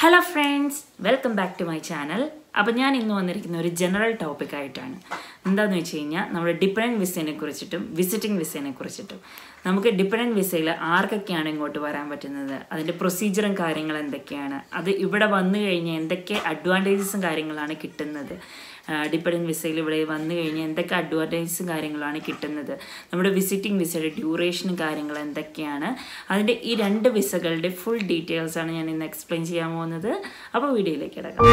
hello friends welcome back to my channel അപ്പോൾ ഞാൻ ഇന്ന് വന്നിരിക്കുന്ന ഒരു ജനറൽ ടോപ്പിക് ആയിട്ടാണ് എന്താണെന്ന് വെച്ച് കഴിഞ്ഞാൽ നമ്മുടെ ഡിപ്പെൻഡൻറ്റ് വിസേനെ കുറിച്ചിട്ടും വിസിറ്റിംഗ് വിസേനെ കുറിച്ചിട്ടും നമുക്ക് ഡിപ്പെൻഡൻറ്റ് വിസയിൽ ആർക്കൊക്കെയാണ് ഇങ്ങോട്ട് വരാൻ പറ്റുന്നത് അതിൻ്റെ പ്രൊസീജിയറും കാര്യങ്ങൾ എന്തൊക്കെയാണ് അത് ഇവിടെ വന്നു കഴിഞ്ഞാൽ എന്തൊക്കെ അഡ്വാൻറ്റേജസും കാര്യങ്ങളാണ് കിട്ടുന്നത് ഡിപ്പെൻഡൻറ്റ് വിസയിൽ ഇവിടെ വന്നു കഴിഞ്ഞാൽ എന്തൊക്കെ അഡ്വാൻറ്റേജസും കാര്യങ്ങളാണ് കിട്ടുന്നത് നമ്മുടെ വിസിറ്റിംഗ് വിസയുടെ ഡ്യൂറേഷനും കാര്യങ്ങൾ എന്തൊക്കെയാണ് അതിൻ്റെ ഈ രണ്ട് വിസകളുടെ ഫുൾ ഡീറ്റെയിൽസ് ആണ് ഞാൻ ഇന്ന് എക്സ്പ്ലെയിൻ ചെയ്യാൻ പോകുന്നത് അപ്പോൾ വീഡിയോയിലേക്ക് കിടക്കാം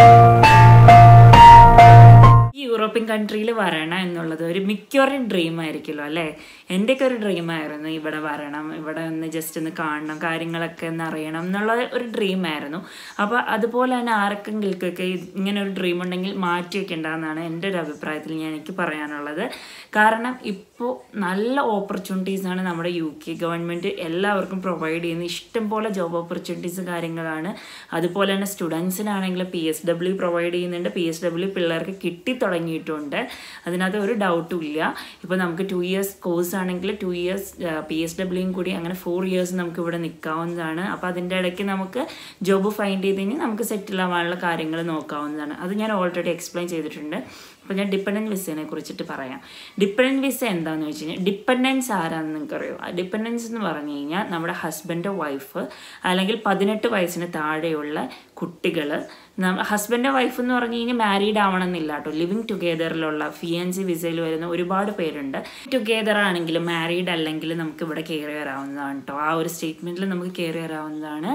ഈ യൂറോപ്യൻ കൺട്രിയിൽ വരണം എന്നുള്ളത് ഒരു മിക്കവരും ഡ്രീം ആയിരിക്കുമല്ലോ അല്ലേ എൻ്റെയൊക്കെ ഒരു ഡ്രീം ആയിരുന്നു ഇവിടെ വരണം ഇവിടെ ഒന്ന് ജസ്റ്റ് ഒന്ന് കാണണം കാര്യങ്ങളൊക്കെ ഒന്ന് അറിയണം എന്നുള്ള ഒരു ഡ്രീം ആയിരുന്നു അപ്പോൾ അതുപോലെ തന്നെ ആർക്കെങ്കിൽക്കൊക്കെ ഇങ്ങനെ ഒരു ഡ്രീം ഉണ്ടെങ്കിൽ മാറ്റി വെക്കേണ്ടതെന്നാണ് എൻ്റെ ഒരു അഭിപ്രായത്തിൽ ഞാൻ എനിക്ക് പറയാനുള്ളത് കാരണം ഇപ്പോൾ നല്ല ഓപ്പർച്യൂണിറ്റീസാണ് നമ്മുടെ യു കെ ഗവൺമെൻറ് എല്ലാവർക്കും പ്രൊവൈഡ് ചെയ്യുന്ന ഇഷ്ടം പോലെ ജോബ് ഓപ്പർച്യൂണിറ്റീസ് കാര്യങ്ങളാണ് അതുപോലെ തന്നെ സ്റ്റുഡൻസിനാണെങ്കിൽ പി എസ് ഡബ്ല്യു പ്രൊവൈഡ് ചെയ്യുന്നുണ്ട് പി എസ് ഡബ്ല്യു പിള്ളേർക്ക് കിട്ടി തുടങ്ങിയിട്ടുണ്ട് അതിനകത്ത് ഒരു ഡൗട്ടും ഇല്ല ഇപ്പോൾ നമുക്ക് ടു ഇയേഴ്സ് കോഴ്സ് ആണെങ്കിൽ ടു ഇയേഴ്സ് പി എസ് ഡബ്ല്യൂയും കൂടി അങ്ങനെ ഫോർ ഇയേഴ്സ് നമുക്ക് ഇവിടെ നിൽക്കാവുന്നതാണ് അപ്പോൾ അതിൻ്റെ ഇടയ്ക്ക് നമുക്ക് ജോബ് ഫൈൻഡ് ചെയ്ത് കഴിഞ്ഞാൽ നമുക്ക് സെറ്റിൽ ആവാനുള്ള കാര്യങ്ങൾ നോക്കാവുന്നതാണ് അത് ഞാൻ ഓൾറെഡി എക്സ്പ്ലെയിൻ ചെയ്തിട്ടുണ്ട് അപ്പോൾ ഞാൻ ഡിപ്പെൻഡൻറ്റ് വിസേനെ കുറിച്ചിട്ട് പറയാം ഡിപ്പെൻഡൻറ്റ് വിസ എന്താണെന്ന് വെച്ച് കഴിഞ്ഞാൽ ഡിപ്പെൻഡൻസ് ആരാണെന്ന് നിങ്ങൾക്കറിയോ ഡിപ്പെൻഡൻസ് എന്ന് പറഞ്ഞു കഴിഞ്ഞാൽ നമ്മുടെ ഹസ്ബൻഡ് വൈഫ് അല്ലെങ്കിൽ പതിനെട്ട് വയസ്സിന് താഴെയുള്ള കുട്ടികൾ ഹസ്ബൻഡ് വൈഫ് എന്ന് പറഞ്ഞു കഴിഞ്ഞാൽ മാരീഡ് ആവണമെന്നില്ല കേട്ടോ ലിവിങ് ടുഗെദറിലുള്ള ഫിയൻസി വിസയിൽ വരുന്ന ഒരുപാട് പേരുണ്ട് ടുഗെദർ ആണെങ്കിലും മാരീഡ് അല്ലെങ്കിൽ നമുക്ക് ഇവിടെ കയറി വരാവുന്നതാണ് കേട്ടോ ആ ഒരു സ്റ്റേറ്റ്മെൻറ്റിൽ നമുക്ക് കയറി വരാവുന്നതാണ്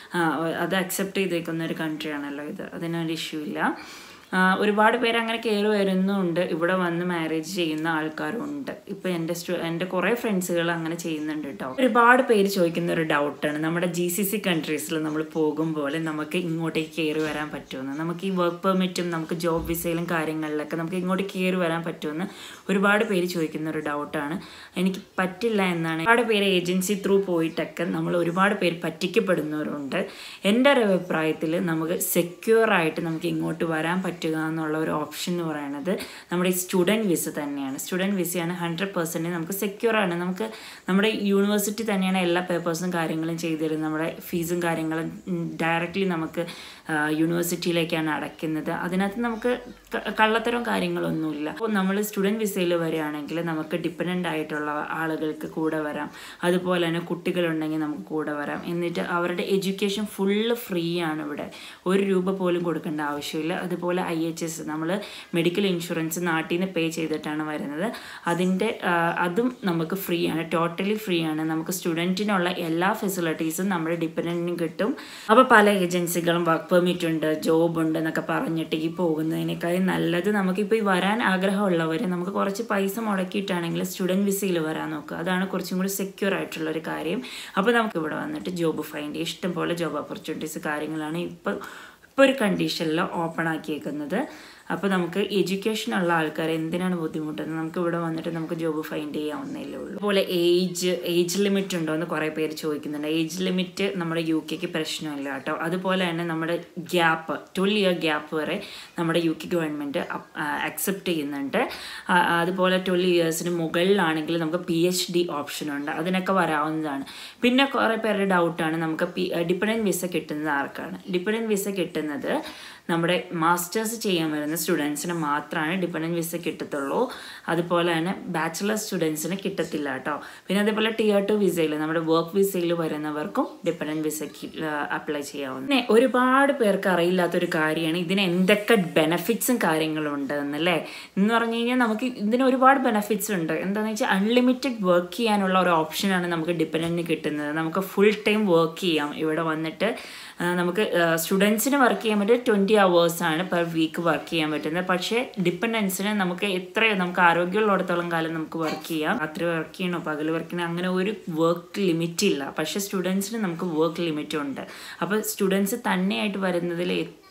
അത് അക്സെപ്റ്റ് ചെയ്തേക്കുന്ന ഒരു കൺട്രിയാണല്ലോ ഇത് അതിനൊരു ഇഷ്യൂ ഇല്ല ഒരുപാട് പേര് അങ്ങനെ കയറി വരുന്നുണ്ട് ഇവിടെ വന്ന് മാരേജ് ചെയ്യുന്ന ആൾക്കാരുണ്ട് ഇപ്പം എൻ്റെ സ്റ്റു എൻ്റെ കുറേ ഫ്രണ്ട്സുകൾ അങ്ങനെ ചെയ്യുന്നുണ്ട് കേട്ടോ ഒരുപാട് പേര് ചോദിക്കുന്ന ഒരു ഡൗട്ടാണ് നമ്മുടെ ജി സി സി കൺട്രീസിൽ നമ്മൾ പോകുമ്പോൾ നമുക്ക് ഇങ്ങോട്ടേക്ക് കയറി വരാൻ പറ്റുമെന്ന് നമുക്ക് ഈ വർക്ക് പെർമിറ്റും നമുക്ക് ജോബ് വിസയിലും കാര്യങ്ങളിലൊക്കെ നമുക്ക് ഇങ്ങോട്ട് കയറി വരാൻ പറ്റുമെന്ന് ഒരുപാട് പേര് ചോദിക്കുന്ന ഒരു ഡൗട്ടാണ് എനിക്ക് പറ്റില്ല എന്നാണ് ഒരുപാട് പേര് ഏജൻസി ത്രൂ പോയിട്ടൊക്കെ നമ്മൾ ഒരുപാട് പേര് പറ്റിക്കപ്പെടുന്നവരുണ്ട് എൻ്റെ ഒരു അഭിപ്രായത്തിൽ നമുക്ക് സെക്യൂർ ആയിട്ട് നമുക്ക് ഇങ്ങോട്ട് വരാൻ പറ്റും പറ്റുക എന്നുള്ള ഒരു ഓപ്ഷൻ എന്ന് പറയുന്നത് നമ്മുടെ ഈ സ്റ്റുഡൻറ്റ് വിസ തന്നെയാണ് സ്റ്റുഡൻറ്റ് വിസയാണ് ഹൺഡ്രഡ് പെർസെൻറ്റ് നമുക്ക് സെക്യൂർ ആണ് നമുക്ക് നമ്മുടെ യൂണിവേഴ്സിറ്റി തന്നെയാണ് എല്ലാ പേപ്പേഴ്സും കാര്യങ്ങളും ചെയ്തു തരുന്നത് നമ്മുടെ ഫീസും കാര്യങ്ങളും ഡയറക്റ്റ്ലി നമുക്ക് യൂണിവേഴ്സിറ്റിയിലേക്കാണ് അടയ്ക്കുന്നത് അതിനകത്ത് നമുക്ക് കള്ളത്തരവും കാര്യങ്ങളൊന്നുമില്ല അപ്പോൾ നമ്മൾ സ്റ്റുഡൻറ്റ് വിസയിൽ വരികയാണെങ്കിൽ നമുക്ക് ഡിപ്പെൻഡൻ്റ് ആയിട്ടുള്ള ആളുകൾക്ക് കൂടെ വരാം അതുപോലെ തന്നെ കുട്ടികളുണ്ടെങ്കിൽ നമുക്ക് കൂടെ വരാം എന്നിട്ട് അവരുടെ എഡ്യൂക്കേഷൻ ഫുള്ള് ഫ്രീ ആണ് ഇവിടെ ഒരു രൂപ പോലും കൊടുക്കേണ്ട ആവശ്യമില്ല അതുപോലെ ഐ എച്ച് എസ് നമ്മൾ മെഡിക്കൽ ഇൻഷുറൻസ് നാട്ടിൽ നിന്ന് പേ ചെയ്തിട്ടാണ് വരുന്നത് അതിൻ്റെ അതും നമുക്ക് ഫ്രീ ആണ് ടോട്ടലി ഫ്രീ ആണ് നമുക്ക് സ്റ്റുഡൻറ്റിനുള്ള എല്ലാ ഫെസിലിറ്റീസും നമ്മുടെ ഡിപ്പെൻഡൻറ്റിനും കിട്ടും അപ്പോൾ പല ഏജൻസികളും വർക്ക് പെർമിറ്റ് ഉണ്ട് ജോബ് ഉണ്ട് എന്നൊക്കെ പറഞ്ഞിട്ട് ഈ പോകുന്നതിനേക്കാളും നല്ലത് നമുക്കിപ്പോൾ ഈ വരാൻ ആഗ്രഹമുള്ളവർ നമുക്ക് കുറച്ച് പൈസ മുടക്കിയിട്ടാണെങ്കിൽ സ്റ്റുഡൻറ്റ് വിസയിൽ വരാൻ നോക്കുക അതാണ് കുറച്ചും കൂടി സെക്യൂർ ആയിട്ടുള്ള ഒരു കാര്യം അപ്പോൾ നമുക്ക് ഇവിടെ വന്നിട്ട് ജോബ് ഫൈൻഡ് ചെയ്യാം ഇഷ്ടം പോലെ ജോബ് ഓപ്പർച്യൂണിറ്റീസ് കാര്യങ്ങളാണ് ഇപ്പോൾ ഇപ്പോൾ ഒരു കണ്ടീഷനിൽ ഓപ്പൺ ആക്കിയേക്കുന്നത് അപ്പോൾ നമുക്ക് എഡ്യൂക്കേഷൻ ഉള്ള ആൾക്കാർ എന്തിനാണ് ബുദ്ധിമുട്ടുന്നത് നമുക്ക് ഇവിടെ വന്നിട്ട് നമുക്ക് ജോബ് ഫൈൻഡ് ചെയ്യാവുന്നേ ഉള്ളൂ അതുപോലെ ഏജ് ഏജ് ലിമിറ്റ് ഉണ്ടോ എന്ന് കുറേ പേര് ചോദിക്കുന്നുണ്ട് ഏജ് ലിമിറ്റ് നമ്മുടെ യു കെക്ക് പ്രശ്നമില്ല കേട്ടോ അതുപോലെ തന്നെ നമ്മുടെ ഗ്യാപ്പ് ട്വൽവ് ഇയർ ഗ്യാപ്പ് വരെ നമ്മുടെ യു കെ ഗവൺമെൻറ് അക്സെപ്റ്റ് ചെയ്യുന്നുണ്ട് അതുപോലെ ട്വൽവ് ഇയേഴ്സിന് മുകളിലാണെങ്കിൽ നമുക്ക് പി എച്ച് ഡി ഓപ്ഷൻ ഉണ്ട് അതിനൊക്കെ വരാവുന്നതാണ് പിന്നെ കുറേ പേരുടെ ഡൗട്ടാണ് നമുക്ക് പി ഡിപ്പെൻഡൻറ്റ് വിസ കിട്ടുന്നത് ആർക്കാണ് ഡിപ്പെൻഡൻറ്റ് വിസ കിട്ടുന്നത് നമ്മുടെ മാസ്റ്റേഴ്സ് ചെയ്യാൻ വരുന്ന സ്റ്റുഡൻസിന് മാത്രമാണ് ഡിപ്പെൻഡൻറ്റ് വിസ കിട്ടത്തുള്ളൂ അതുപോലെ തന്നെ ബാച്ചിലർ സ്റ്റുഡൻസിന് കിട്ടത്തില്ല കേട്ടോ പിന്നെ അതേപോലെ ടിയർ ടു വിസയിൽ നമ്മുടെ വർക്ക് വിസയിൽ വരുന്നവർക്കും ഡിപ്പെൻഡൻറ്റ് വിസയ്ക്ക് അപ്ലൈ ചെയ്യാവുന്ന പിന്നെ ഒരുപാട് പേർക്ക് അറിയില്ലാത്തൊരു കാര്യമാണ് ഇതിന് എന്തൊക്കെ ബെനഫിറ്റ്സും കാര്യങ്ങളും ഉണ്ട് എന്നല്ലേ എന്ന് പറഞ്ഞു കഴിഞ്ഞാൽ നമുക്ക് ഇതിന് ഒരുപാട് ബെനഫിറ്റ്സ് ഉണ്ട് എന്താണെന്ന് വെച്ചാൽ അൺലിമിറ്റഡ് വർക്ക് ചെയ്യാനുള്ള ഒരു ഓപ്ഷനാണ് നമുക്ക് ഡിപ്പെൻഡൻറ്റ് കിട്ടുന്നത് നമുക്ക് ഫുൾ ടൈം വർക്ക് ചെയ്യാം ഇവിടെ വന്നിട്ട് നമുക്ക് സ്റ്റുഡൻസിന് വർക്ക് ചെയ്യാൻ പറ്റും ട്വൻറ്റി ആണ് പെർ വീക്ക് വർക്ക് ചെയ്യാൻ പറ്റുന്നത് പക്ഷേ ഡിപ്പെൻഡൻസിന് നമുക്ക് എത്രയോ നമുക്ക് ആരോഗ്യമുള്ളിടത്തോളം കാലം നമുക്ക് വർക്ക് ചെയ്യാം രാത്രി വർക്ക് ചെയ്യണോ പകൽ വർക്ക് ചെയ്യണോ അങ്ങനെ ഒരു വർക്ക് ലിമിറ്റ് ഇല്ല പക്ഷേ സ്റ്റുഡൻസിന് നമുക്ക് വർക്ക് ലിമിറ്റ് ഉണ്ട് അപ്പോൾ സ്റ്റുഡൻസ് തന്നെയായിട്ട് വരുന്നതിൽ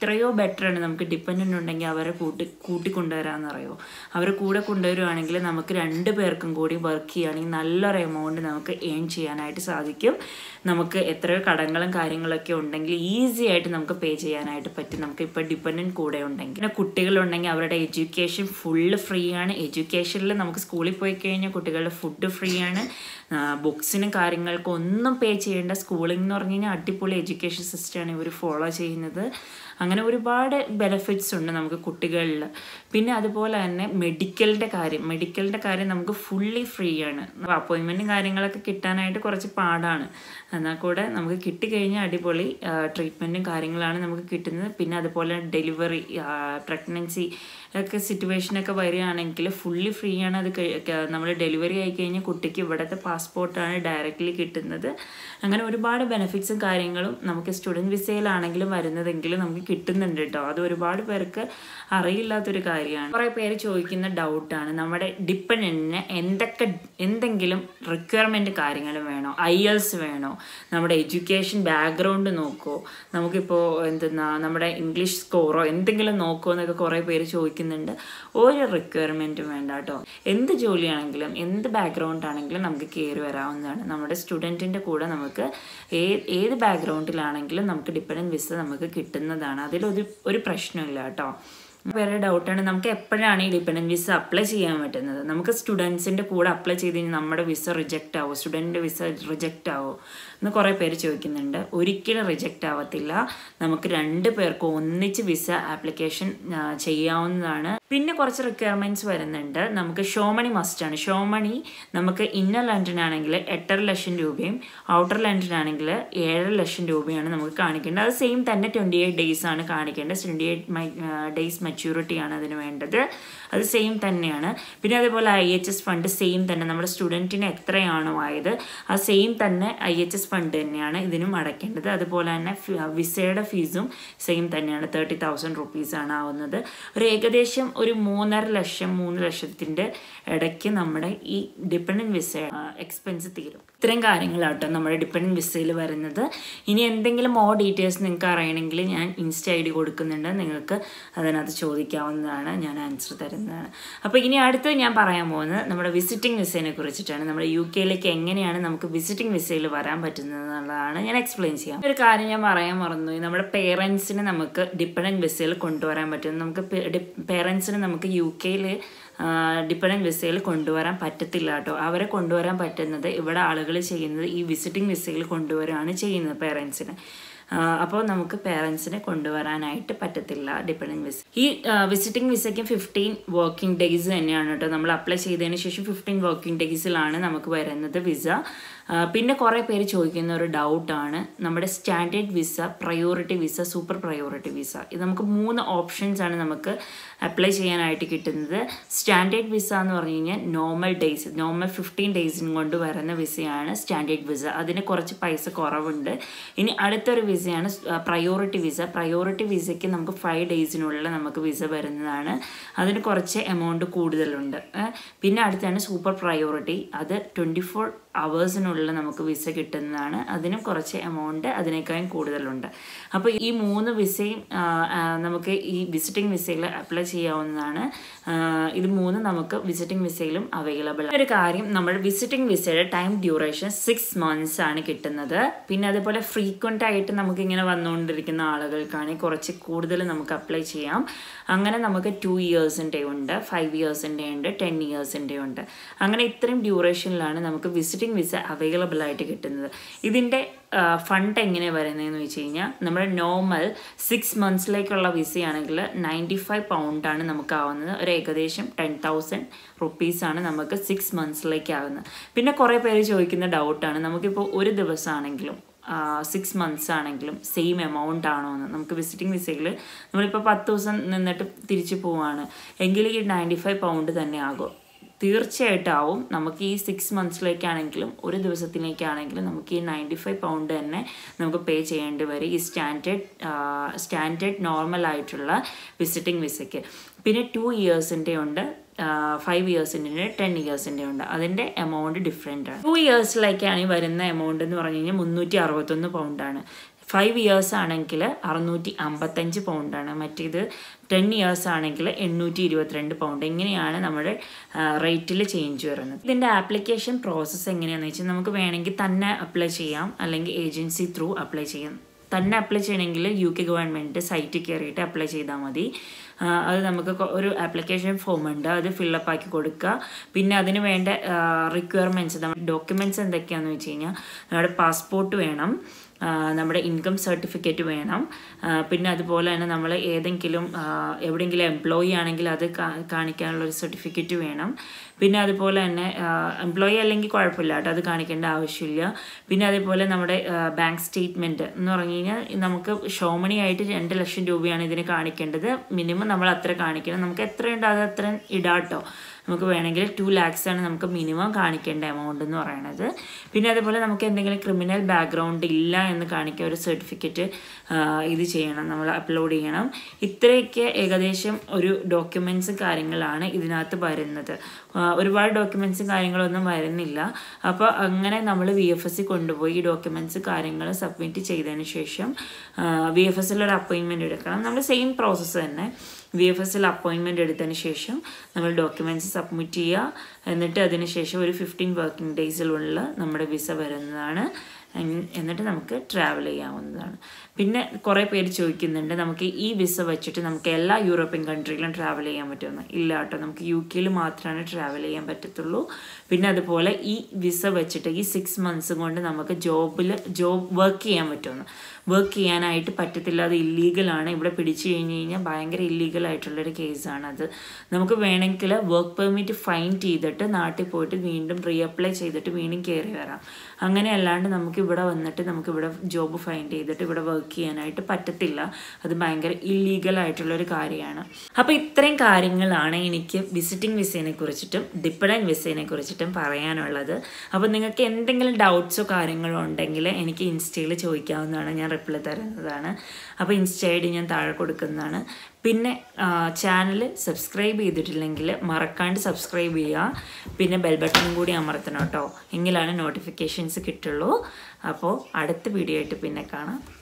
എത്രയോ ബെറ്ററാണ് നമുക്ക് ഡിപ്പെൻഡൻ്റ് ഉണ്ടെങ്കിൽ അവരെ കൂട്ടി കൂട്ടിക്കൊണ്ടുവരാമെന്ന് അറിയുമോ അവരെ കൂടെ കൊണ്ടുവരുവാണെങ്കിൽ നമുക്ക് രണ്ട് പേർക്കും കൂടി വർക്ക് ചെയ്യുകയാണെങ്കിൽ നല്ലൊരു എമൗണ്ട് നമുക്ക് ഏൺ ചെയ്യാനായിട്ട് സാധിക്കും നമുക്ക് എത്രയോ കടങ്ങളും കാര്യങ്ങളൊക്കെ ഉണ്ടെങ്കിൽ ഈസി ആയിട്ട് നമുക്ക് പേ ചെയ്യാനായിട്ട് പറ്റും നമുക്ക് ഇപ്പോൾ ഡിപ്പെൻഡൻറ്റ് കൂടെ ഉണ്ടെങ്കിൽ പിന്നെ കുട്ടികളുണ്ടെങ്കിൽ അവരുടെ എഡ്യൂക്കേഷൻ ഫുള്ള് ഫ്രീ ആണ് എഡ്യൂക്കേഷനിൽ നമുക്ക് സ്കൂളിൽ പോയി കഴിഞ്ഞാൽ കുട്ടികളുടെ ഫുഡ് ഫ്രീ ആണ് ബുക്സിനും കാര്യങ്ങൾക്കും ഒന്നും പേ ചെയ്യേണ്ട സ്കൂളിംഗ് എന്ന് പറഞ്ഞു കഴിഞ്ഞാൽ അടിപൊളി എഡ്യൂക്കേഷൻ സിസ്റ്റമാണ് ഇവർ ഫോളോ ചെയ്യുന്നത് അങ്ങനെ ഒരുപാട് ബെനിഫിറ്റ്സ് ഉണ്ട് നമുക്ക് കുട്ടികളിൽ പിന്നെ അതുപോലെ തന്നെ മെഡിക്കലിൻ്റെ കാര്യം മെഡിക്കലിൻ്റെ കാര്യം നമുക്ക് ഫുള്ളി ഫ്രീ ആണ് അപ്പോയിൻമെൻറ്റും കാര്യങ്ങളൊക്കെ കിട്ടാനായിട്ട് കുറച്ച് പാടാണ് എന്നാൽ കൂടെ നമുക്ക് കിട്ടിക്കഴിഞ്ഞാൽ അടിപൊളി ട്രീറ്റ്മെൻറ്റും കാര്യങ്ങളാണ് നമുക്ക് കിട്ടുന്നത് പിന്നെ അതുപോലെ ഡെലിവറി പ്രഗ്നൻസി ഒക്കെ സിറ്റുവേഷനൊക്കെ വരികയാണെങ്കിൽ ഫുള്ളി ഫ്രീ ആണ് അത് നമ്മൾ ഡെലിവറി ആയി കഴിഞ്ഞാൽ കുട്ടിക്ക് ഇവിടുത്തെ പാസ്പോർട്ടാണ് ഡയറക്റ്റ്ലി കിട്ടുന്നത് അങ്ങനെ ഒരുപാട് ബെനിഫിറ്റ്സും കാര്യങ്ങളും നമുക്ക് സ്റ്റുഡൻറ്റ് വിസയിലാണെങ്കിലും വരുന്നതെങ്കിലും നമുക്ക് കിട്ടുന്നുണ്ട് കേട്ടോ അത് ഒരുപാട് പേർക്ക് അറിയില്ലാത്തൊരു കാര്യമാണ് കുറേ പേര് ചോദിക്കുന്ന ഡൗട്ടാണ് നമ്മുടെ ഡിപ്പെൻഡൻറ്റിന് എന്തൊക്കെ എന്തെങ്കിലും റിക്വയർമെൻറ്റ് കാര്യങ്ങൾ വേണോ ഐ എൽസ് വേണോ നമ്മുടെ എഡ്യൂക്കേഷൻ ബാക്ക്ഗ്രൗണ്ട് നോക്കുമോ നമുക്കിപ്പോൾ എന്തെന്നാ നമ്മുടെ ഇംഗ്ലീഷ് സ്കോറോ എന്തെങ്കിലും നോക്കുമോ എന്നൊക്കെ കുറേ പേര് ചോദിക്കുന്നുണ്ട് ഒരു റിക്വയർമെൻറ്റും വേണ്ട കേട്ടോ എന്ത് ജോലിയാണെങ്കിലും എന്ത് ബാക്ക്ഗ്രൗണ്ട് ആണെങ്കിലും നമുക്ക് കയറി വരാവുന്നതാണ് നമ്മുടെ സ്റ്റുഡൻറ്റിൻ്റെ കൂടെ നമുക്ക് ഏത് ഏത് ബാക്ക്ഗ്രൗണ്ടിലാണെങ്കിലും നമുക്ക് ഡിപ്പെൻഡൻറ്റ് വിസ നമുക്ക് കിട്ടുന്നതാണ് അതിലൊരു ഒരു പ്രശ്നമില്ല കേട്ടോ വേറെ ഡൗട്ടാണ് നമുക്ക് എപ്പോഴാണ് ഈ ഡിപ്പെൻഡൻറ്റ് വിസ അപ്ലൈ ചെയ്യാൻ പറ്റുന്നത് നമുക്ക് സ്റ്റുഡൻസിൻ്റെ കൂടെ അപ്ലൈ ചെയ്ത് കഴിഞ്ഞാൽ നമ്മുടെ വിസ റിജക്റ്റ് ആവോ സ്റ്റുഡൻറ്റിൻ്റെ വിസ റിജക്റ്റ് ആവോ എന്ന് കുറേ പേര് ചോദിക്കുന്നുണ്ട് ഒരിക്കലും റിജക്റ്റ് ആവത്തില്ല നമുക്ക് രണ്ട് പേർക്ക് ഒന്നിച്ച് വിസ ആപ്ലിക്കേഷൻ ചെയ്യാവുന്നതാണ് പിന്നെ കുറച്ച് റിക്വയർമെൻറ്റ്സ് വരുന്നുണ്ട് നമുക്ക് ഷോമണി മസ്റ്റാണ് ഷോമണി നമുക്ക് ഇന്നർ ലണ്ടനാണെങ്കിൽ എട്ടര ലക്ഷം രൂപയും ഔട്ടർ ലണ്ടനാണെങ്കിൽ ഏഴര ലക്ഷം രൂപയാണ് നമുക്ക് കാണിക്കേണ്ടത് അത് സെയിം തന്നെ ട്വൻറ്റി എയ്റ്റ് ഡേയ്സ് ആണ് കാണിക്കേണ്ടത് ട്വൻറ്റി എയ്റ്റ് ഡേയ്സ് മെച്യൂരിറ്റി ആണ് അതിന് വേണ്ടത് അത് സെയിം തന്നെയാണ് പിന്നെ അതേപോലെ I H S fund same തന്നെ നമ്മുടെ സ്റ്റുഡൻറ്റിന് എത്രയാണോ ആയത് ആ സെയിം തന്നെ ഐ എച്ച് എസ് ഫണ്ട് തന്നെയാണ് ഇതിനും അടയ്ക്കേണ്ടത് അതുപോലെ തന്നെ വിസയുടെ ഫീസും സെയിം തന്നെയാണ് തേർട്ടി തൗസൻഡ് റുപ്പീസാണ് ആവുന്നത് ഒരു ഏകദേശം ഒരു മൂന്നര ലക്ഷം മൂന്ന് ലക്ഷത്തിൻ്റെ ഇടയ്ക്ക് നമ്മുടെ ഈ ഡിപ്പെൻഡൻറ്റ് വിസ എക്സ്പെൻസ് തീരും ഇത്രയും കാര്യങ്ങളാട്ടോ നമ്മുടെ ഡിപ്പെൻഡൻറ്റ് വിസയിൽ വരുന്നത് ഇനി എന്തെങ്കിലും മോർ ഡീറ്റെയിൽസ് നിങ്ങൾക്ക് അറിയണമെങ്കിൽ ഞാൻ ഇൻസ്റ്റ ഐ ഡി കൊടുക്കുന്നുണ്ട് നിങ്ങൾക്ക് അതിനകത്ത് ചോദിക്കാവുന്നതാണ് ഞാൻ ആൻസർ തരുന്നതാണ് അപ്പോൾ ഇനി അടുത്ത് ഞാൻ പറയാൻ പോകുന്നത് നമ്മുടെ വിസിറ്റിംഗ് വിസയെ കുറിച്ചിട്ടാണ് നമ്മുടെ യു കെയിലേക്ക് എങ്ങനെയാണ് നമുക്ക് വിസിറ്റിംഗ് വിസയിൽ വരാൻ പറ്റുന്നത് എന്നുള്ളതാണ് ഞാൻ എക്സ്പ്ലെയിൻ ചെയ്യാം ഒരു കാര്യം ഞാൻ പറയാൻ മറന്നു നമ്മുടെ പേരൻസിനെ നമുക്ക് ഡിപ്പെൻഡൻറ്റ് വിസയിൽ കൊണ്ടുവരാൻ പറ്റും നമുക്ക് പേരൻസിന് നമുക്ക് യു കെയിൽ ഡിപ്പെൻഡൻറ്റ് വിസയിൽ കൊണ്ടുവരാൻ പറ്റത്തില്ല കേട്ടോ അവരെ കൊണ്ടുവരാൻ പറ്റുന്നത് ഇവിടെ ആളുകൾ ചെയ്യുന്നത് ഈ വിസിറ്റിംഗ് വിസയിൽ കൊണ്ടുവരികയാണ് ചെയ്യുന്നത് പേരൻസിനെ അപ്പോൾ നമുക്ക് പേരൻസിനെ കൊണ്ടുവരാനായിട്ട് പറ്റത്തില്ല ഡിപ്പെൻഡൻറ്റ് വിസ ഈ വിസിറ്റിംഗ് വിസയ്ക്ക് ഫിഫ്റ്റീൻ വർക്കിംഗ് ഡേയ്സ് തന്നെയാണ് കേട്ടോ നമ്മൾ അപ്ലൈ ചെയ്തതിന് ശേഷം ഫിഫ്റ്റീൻ വർക്കിംഗ് ഡേയ്സിലാണ് നമുക്ക് വരുന്നത് വിസ പിന്നെ കുറേ പേര് ചോദിക്കുന്ന ഒരു ഡൗട്ടാണ് നമ്മുടെ standard visa priority visa super priority visa ഇത് നമുക്ക് മൂന്ന് ഓപ്ഷൻസ് ആണ് നമുക്ക് അപ്ലൈ ചെയ്യാനായിട്ട് കിട്ടുന്നത് സ്റ്റാൻഡേർഡ് വിസ എന്ന് പറഞ്ഞു കഴിഞ്ഞാൽ നോർമൽ ഡേയ്സ് നോർമൽ ഫിഫ്റ്റീൻ ഡേയ്സിനും കൊണ്ട് വരുന്ന വിസയാണ് സ്റ്റാൻഡേർഡ് വിസ അതിന് കുറച്ച് പൈസ കുറവുണ്ട് ഇനി അടുത്തൊരു വിസയാണ് പ്രയോറിറ്റി വിസ പ്രയോറിറ്റി വിസയ്ക്ക് നമുക്ക് ഫൈവ് ഡേയ്സിനുള്ളിൽ നമുക്ക് വിസ വരുന്നതാണ് അതിന് കുറച്ച് എമൗണ്ട് കൂടുതലുണ്ട് പിന്നെ അടുത്താണ് സൂപ്പർ പ്രയോറിറ്റി അത് ട്വൻറ്റി ഫോർ അവേഴ്സിനുള്ളിൽ നമുക്ക് വിസ കിട്ടുന്നതാണ് അതിനും കുറച്ച് എമൗണ്ട് അതിനേക്കാളും കൂടുതലുണ്ട് അപ്പോൾ ഈ മൂന്ന് വിസയും നമുക്ക് ഈ വിസിറ്റിംഗ് വിസയിൽ അപ്ലൈ ചെയ്യാവുന്നതാണ് ഇത് മൂന്ന് നമുക്ക് വിസിറ്റിംഗ് വിസയിലും അവൈലബിൾ ഒരു കാര്യം നമ്മൾ വിസിറ്റിംഗ് വിസയുടെ ടൈം ഡ്യൂറേഷൻ സിക്സ് മന്ത്സ് ആണ് കിട്ടുന്നത് പിന്നെ അതുപോലെ ഫ്രീക്വൻ്റ് ആയിട്ട് നമുക്ക് ഇങ്ങനെ വന്നുകൊണ്ടിരിക്കുന്ന ആളുകൾക്കാണെങ്കിൽ കുറച്ച് കൂടുതൽ നമുക്ക് അപ്ലൈ ചെയ്യാം അങ്ങനെ നമുക്ക് ടു ഇയേഴ്സിൻ്റെ ഉണ്ട് ഫൈവ് ഇയേഴ്സിൻ്റെ ഉണ്ട് ടെൻ ഇയേഴ്സിൻ്റെ ഉണ്ട് അങ്ങനെ ഇത്രയും ഡ്യൂറേഷനിലാണ് നമുക്ക് വിസിറ്റിംഗ് വിസ അവൈലബിൾ ആയിട്ട് കിട്ടുന്നത് ഇതിൻ്റെ ഫണ്ട് എങ്ങനെ വരുന്നതെന്ന് വെച്ച് കഴിഞ്ഞാൽ നമ്മുടെ നോർമൽ സിക്സ് മന്ത്സിലേക്കുള്ള വിസയാണെങ്കിൽ നയൻറ്റി ഫൈവ് പൗണ്ടാണ് നമുക്ക് ആവുന്നത് ഒരു ഏകദേശം ടെൻ തൗസൻഡ് റുപ്പീസാണ് നമുക്ക് സിക്സ് മന്ത്സിലേക്ക് ആകുന്നത് പിന്നെ കുറേ പേര് ചോദിക്കുന്ന ഡൗട്ടാണ് നമുക്കിപ്പോൾ ഒരു ദിവസമാണെങ്കിലും സിക്സ് മന്ത്സ് ആണെങ്കിലും സെയിം എമൗണ്ട് ആണോ എന്ന് നമുക്ക് വിസിറ്റിംഗ് വിസയിൽ നമ്മളിപ്പോൾ പത്ത് ദിവസം നിന്നിട്ട് തിരിച്ചു പോവാണ് എങ്കിൽ ഈ നയൻറ്റി ഫൈവ് പൗണ്ട് തന്നെ ആകും തീർച്ചയായിട്ടും ആവും നമുക്ക് ഈ സിക്സ് മന്ത്സിലേക്കാണെങ്കിലും ഒരു ദിവസത്തിലേക്കാണെങ്കിലും നമുക്ക് ഈ നയൻറ്റി ഫൈവ് പൗണ്ട് തന്നെ നമുക്ക് പേ ചെയ്യേണ്ടി വരും ഈ സ്റ്റാൻഡേർഡ് സ്റ്റാൻഡേർഡ് നോർമൽ ആയിട്ടുള്ള വിസിറ്റിംഗ് വിസയ്ക്ക് പിന്നെ ടു ഇയേഴ്സിൻ്റെ ഉണ്ട് ഫൈവ് ഇയേഴ്സിൻ്റെ ഉണ്ട് ടെൻ ഇയേഴ്സിൻ്റെ ഉണ്ട് അതിൻ്റെ എമൗണ്ട് ഡിഫറെൻ്റ് ആണ് ടു ഇയേഴ്സിലേക്കാണ് ഈ വരുന്ന എമൗണ്ട് എന്ന് പറഞ്ഞു കഴിഞ്ഞാൽ മുന്നൂറ്റി അറുപത്തൊന്ന് പൗണ്ടാണ് ഫൈവ് ഇയേഴ്സ് ആണെങ്കിൽ അറുന്നൂറ്റി അമ്പത്തഞ്ച് പൗണ്ടാണ് മറ്റേത് ടെൻ ഇയേഴ്സ് ആണെങ്കിൽ എണ്ണൂറ്റി ഇരുപത്തിരണ്ട് പൗണ്ട് ഇങ്ങനെയാണ് നമ്മുടെ റേറ്റിൽ ചേഞ്ച് വരുന്നത് ഇതിൻ്റെ ആപ്ലിക്കേഷൻ പ്രോസസ്സ് എങ്ങനെയാണെന്ന് വെച്ചാൽ നമുക്ക് വേണമെങ്കിൽ തന്നെ അപ്ലൈ ചെയ്യാം അല്ലെങ്കിൽ ഏജൻസി ത്രൂ അപ്ലൈ ചെയ്യാം തന്നെ അപ്ലൈ ചെയ്യണമെങ്കിൽ യു കെ ഗവൺമെൻറ് സൈറ്റിൽ കയറിയിട്ട് അപ്ലൈ ചെയ്താൽ മതി ആ, അത് നമുക്ക് കൊ- ഒരു ആപ്ലിക്കേഷൻ ഫോം ഉണ്ട് അത് ഫില്ലപ്പ് ആക്കി കൊടുക്കുക പിന്നെ അതിന് വേണ്ട റിക്വയർമെൻറ്റ്സ് നമ്മുടെ ഡോക്യുമെൻറ്റ്സ് എന്തൊക്കെയാണെന്ന് വെച്ച് കഴിഞ്ഞാൽ നമ്മുടെ പാസ്പോർട്ട് വേണം ആ, നമ്മുടെ ഇൻകം സർട്ടിഫിക്കറ്റ് വേണം ആ, പിന്നെ അതുപോലെ തന്നെ നമ്മൾ ഏതെങ്കിലും ആ, എവിടെയെങ്കിലും എംപ്ലോയി ആണെങ്കിൽ അത് കാ- കാണിക്കാനുള്ള ഒരു സർട്ടിഫിക്കറ്റ് വേണം പിന്നെ അതുപോലെ തന്നെ എംപ്ലോയി അല്ലെങ്കിൽ കുഴപ്പമില്ല കേട്ടോ അത് കാണിക്കേണ്ട ആവശ്യമില്ല പിന്നെ അതേപോലെ നമ്മുടെ ബാങ്ക് സ്റ്റേറ്റ്മെൻറ്റ് എന്ന് പറഞ്ഞു കഴിഞ്ഞാൽ നമുക്ക് ഷോമണി ആയിട്ട് രണ്ട് ലക്ഷം രൂപയാണ് ഇതിന് കാണിക്കേണ്ടത് മിനിമം നമ്മൾ അത്ര കാണിക്കണം നമുക്ക് എത്രയുണ്ട് അത് അത്ര ഇടാട്ടോ നമുക്ക് വേണമെങ്കിൽ ടു ലാക്സ് ആണ് നമുക്ക് മിനിമം കാണിക്കേണ്ട എമൗണ്ട് എന്ന് പറയുന്നത് പിന്നെ അതുപോലെ നമുക്ക് എന്തെങ്കിലും ക്രിമിനൽ ബാക്ക്ഗ്രൗണ്ട് ഇല്ല എന്ന് കാണിക്കുക ഒരു സർട്ടിഫിക്കറ്റ് ഇത് ചെയ്യണം നമ്മൾ അപ്ലോഡ് ചെയ്യണം ഇത്രയൊക്കെ ഏകദേശം ഒരു ഡോക്യുമെൻറ്റ്സും കാര്യങ്ങളാണ് ഇതിനകത്ത് വരുന്നത് ആ, ഒരുപാട് ഡോക്യുമെൻറ്റ്സും കാര്യങ്ങളൊന്നും വരുന്നില്ല അപ്പോൾ അങ്ങനെ നമ്മൾ വി എഫ് എസ് സി കൊണ്ടുപോയി ഈ ഡോക്യുമെൻറ്റ്സ് കാര്യങ്ങൾ സബ്മിറ്റ് ചെയ്തതിന് ശേഷം വി എഫ് എസ് ഒരു അപ്പോയിൻമെൻറ്റ് എടുക്കണം നമ്മൾ സെയിം പ്രോസസ്സ് തന്നെ വി എഫ് എസിൽ അപ്പോയിൻമെൻറ്റ് എടുത്തതിന് ശേഷം നമ്മൾ ഡോക്യുമെൻറ്റ്സ് സബ്മിറ്റ് ചെയ്യുക എന്നിട്ട് അതിന് ശേഷം ഒരു ഫിഫ്റ്റീൻ വർക്കിംഗ് ഡേയ്സിലുള്ള നമ്മുടെ വിസ വരുന്നതാണ് എൻ- എന്നിട്ട് നമുക്ക് ട്രാവൽ ചെയ്യാവുന്നതാണ് പിന്നെ കുറേ പേര് ചോദിക്കുന്നുണ്ട് നമുക്ക് ഈ വിസ വെച്ചിട്ട് നമുക്ക് എല്ലാ യൂറോപ്യൻ കൺട്രിയിലും ട്രാവൽ ചെയ്യാൻ പറ്റുമെന്ന് ഇല്ല കേട്ടോ നമുക്ക് യു കെയിൽ മാത്രമാണ് ട്രാവൽ ചെയ്യാൻ പറ്റത്തുള്ളൂ പിന്നെ അതുപോലെ ഈ വിസ വെച്ചിട്ട് ഈ സിക്സ് മന്ത്സ് കൊണ്ട് നമുക്ക് ജോബിൽ ജോബ് വർക്ക് ചെയ്യാൻ പറ്റുമെന്ന് വർക്ക് ചെയ്യാനായിട്ട് പറ്റത്തില്ല അത് ഇല്ലീഗലാണ് ഇവിടെ പിടിച്ചു കഴിഞ്ഞ് കഴിഞ്ഞാൽ ഭയങ്കര ഇല്ലീഗൽ ആയിട്ടുള്ളൊരു കേസാണ് അത് നമുക്ക് വേണമെങ്കിൽ വർക്ക് പെർമിറ്റ് ഫൈൻ ചെയ്തിട്ട് നാട്ടിൽ പോയിട്ട് വീണ്ടും റീ അപ്ലൈ ചെയ്തിട്ട് വീണ്ടും കയറി വരാം അങ്ങനെ അല്ലാണ്ട് നമുക്ക് ഇവിടെ വന്നിട്ട് നമുക്ക് ഇവിടെ ജോബ് ഫൈൻ ചെയ്തിട്ട് ഇവിടെ വർക്ക് ചെയ്യാനായിട്ട് പറ്റത്തില്ല അത് ഭയങ്കര ഇല്ലീഗൽ ആയിട്ടുള്ളൊരു കാര്യമാണ് അപ്പോൾ ഇത്രയും കാര്യങ്ങളാണ് എനിക്ക് വിസിറ്റിംഗ് വിസേനെ കുറിച്ചിട്ടും ഡിപ്പെൻഡൻറ്റ് വിസേനെ കുറിച്ചിട്ടും പറയാനുള്ളത് അപ്പോൾ നിങ്ങൾക്ക് എന്തെങ്കിലും ഡൗട്ട്സോ കാര്യങ്ങളോ ഉണ്ടെങ്കിൽ എനിക്ക് ഇൻസ്റ്റയിൽ ചോദിക്കാവുന്നതാണ് ഞാൻ റിപ്ലൈ തരുന്നതാണ് അപ്പോൾ ഇൻസ്റ്റ ഐ ഡി ഞാൻ താഴെ കൊടുക്കുന്നതാണ് പിന്നെ ചാനൽ സബ്സ്ക്രൈബ് ചെയ്തിട്ടില്ലെങ്കിൽ മറക്കാണ്ട് സബ്സ്ക്രൈബ് ചെയ്യുക പിന്നെ ബെൽ ബട്ടണും കൂടി അമർത്തണം കേട്ടോ എങ്കിലാണ് നോട്ടിഫിക്കേഷൻസ് കിട്ടുള്ളൂ അപ്പോൾ അടുത്ത വീഡിയോ ആയിട്ട് പിന്നെ കാണാം